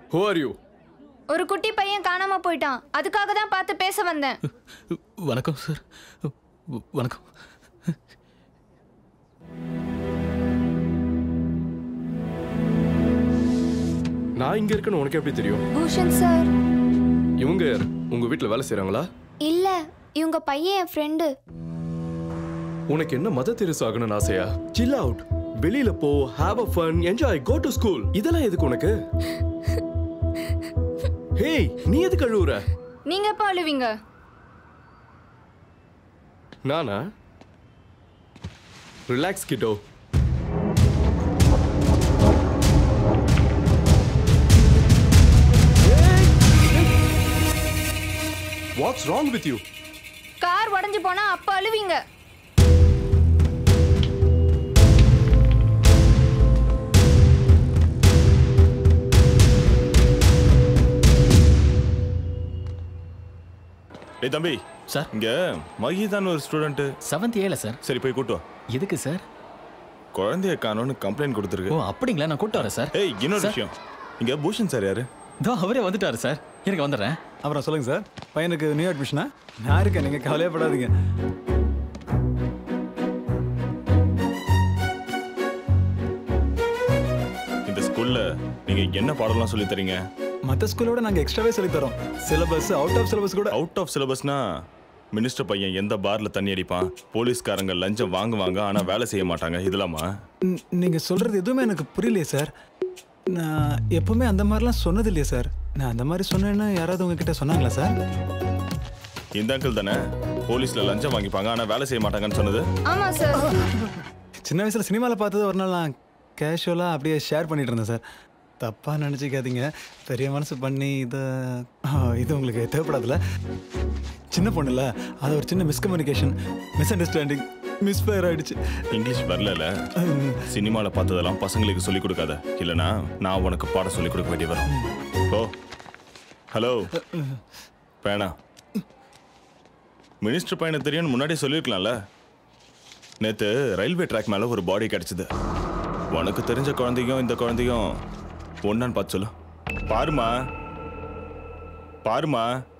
Who are you ஒரு குட்டி பையன் காணாம போயிட்டான் அதுக்காக தான் பார்த்து பேச வந்தேன் வணக்கம் சார் வணக்கம் நான் இங்க இருக்கேன்னு உனக்கு எப்படி தெரியும் பூஷன் சார் இவங்க யார் உங்க வீட்ல வேலை செய்றாங்களா இல்ல இவங்க பையன் என் ஃப்ரெண்டு உனக்கு என்ன மத தெரசு ஆகணும்னு ஆசையா சில் அவுட் வெளியில போ have a fun enjoy go to school இதெல்லாம் எதுக்கு உனக்கு ஹேய் நீ எதுக்கு அழுவுற நீங்க எப்ப அழுவீங்க நானா ரிலாக்ஸ் கிட்டோ what's wrong with you car உடைஞ்சு போனா அப்ப அழுவீங்க டேய் தம்பி சார் இங்க மகிதான் ஒரு ஸ்டூடெண்ட் செவன்த் ஏல சார் சரி போய் கூட்டு வா எதுக்கு சார் குழந்தைய காணோன்னு கம்ப்ளைண்ட் ஓ கொடுத்துருக்கு அப்படிங்களா நான் கூப்பிட்டு வரேன் சார் ஏய் இன்னொரு சார். விஷயம் இங்க பூஷன் சார் யாரு இதோ அவரே வந்துட்டாரு சார் எனக்கு வந்துடுறேன் அப்புறம் சொல்லுங்க சார் பையனுக்கு நியூ அட்மிஷனா நான் இருக்கேன் நீங்க கவலையே படாதீங்க இந்த ஸ்கூல்ல நீங்க என்ன பாடம்லாம் சொல்லி தரீங்க மற்ற ஸ்கூலோட நாங்க எக்ஸ்ட்ராவே சொல்லி தரோம் சிலபஸ் அவுட் ஆஃப் சிலபஸ் கூட அவுட் ஆஃப் சிலபஸ்னா மினிஸ்டர் பையன் எந்த பார்ல தண்ணி அடிப்பான் போலீஸ்காரங்க லஞ்சம் வாங்குவாங்க ஆனா வேலை செய்ய மாட்டாங்க இதெல்லாமா ந- நீங்க சொல்றது எதுவுமே எனக்கு புரியலையே சார் நான் எப்பவுமே அந்த மாதிரிலாம் சொன்னது இல்லையே சார் நான் அந்த மாதிரி சொன்னேன்னு யாராவது உங்ககிட்ட சொன்னாங்களா சார் இந்த அங்கிள் தானே போலீஸ்ல லஞ்சம் வாங்கிப்பாங்க ஆனா வேலை செய்ய மாட்டாங்கன்னு சொன்னது ஆமா சார் சின்ன வயசுல சினிமாவில் பார்த்தது ஒரு நாள் நான் கேஷுவலாக அப்படியே ஷேர் பண்ணிட்டு இருந்தேன் சார் தப்பாக நினச்சிக்காதீங்க பெரிய மனசு பண்ணி இதை இது உங்களுக்கு தேவைப்படாதுல்ல சின்ன பொண்ணுல அது ஒரு சின்ன மிஸ்கம்யூனிகேஷன் மிஸ் அண்டர்ஸ்டாண்டிங் மிஸ்ஃபயர் ஆயிடுச்சு இங்கிலீஷ் வரல சினிமால பார்த்ததெல்லாம் பசங்களுக்கு சொல்லி கொடுக்காத இல்லனா நான் உனக்கு பாடம் சொல்லி கொடுக்க வேண்டிய வரும் ஓ ஹலோ பேனா மினிஸ்டர் பையனை தெரியும்னு முன்னாடியே சொல்லியிருக்கலாம்ல நேத்து ரயில்வே ட்ராக் மேல ஒரு பாடி கிடைச்சது உனக்கு தெரிஞ்ச குழந்தையும் இந்த குழந்தையும் ஒன்னான்னு பார்த்து சொல்லு பாருமா பாருமா